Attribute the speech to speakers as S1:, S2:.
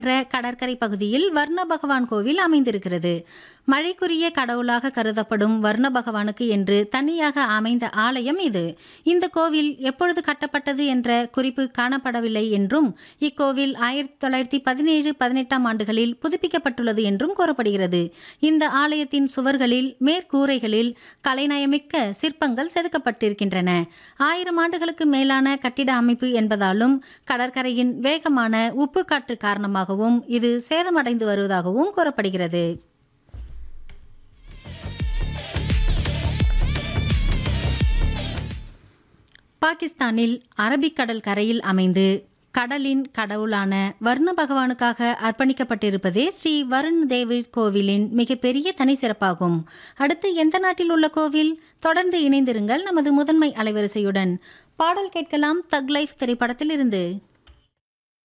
S1: என்ற கடற்கரை பகுதியில் வர்ண பகவான் கோவில் அமைந்திருக்கிறது மழைக்குரிய கடவுளாக கருதப்படும் வர்ண பகவானுக்கு என்று தனியாக அமைந்த ஆலயம் இது இந்த கோவில் எப்பொழுது கட்டப்பட்டது என்ற குறிப்பு காணப்படவில்லை என்றும் இக்கோவில் ஆயிரத்தி தொள்ளாயிரத்தி பதினேழு பதினெட்டாம் ஆண்டுகளில் புதுப்பிக்கப்பட்டுள்ளது என்றும் கூறப்படுகிறது இந்த ஆலயத்தின் சுவர்களில் மேற்கூரைகளில் கலைநயமிக்க சிற்பங்கள் செதுக்கப்பட்டிருக்கின்றன ஆயிரம் ஆண்டுகளுக்கு மேலான கட்டிட அமைப்பு என்பதாலும் கடற்கரையின் வேகமான உப்பு காற்று காரணமாகவும் இது சேதமடைந்து வருவதாகவும் கூறப்படுகிறது பாகிஸ்தானில் அரபிக்கடல் கரையில் அமைந்து கடலின் கடவுளான வர்ண பகவானுக்காக அர்ப்பணிக்கப்பட்டிருப்பதே ஸ்ரீ வருண் தேவி கோவிலின் மிகப்பெரிய தனி சிறப்பாகும் அடுத்து எந்த நாட்டில் உள்ள கோவில் தொடர்ந்து இணைந்திருங்கள் நமது முதன்மை அலைவரிசையுடன் பாடல் கேட்கலாம் தக் லைஃப் திரைப்படத்தில் இருந்து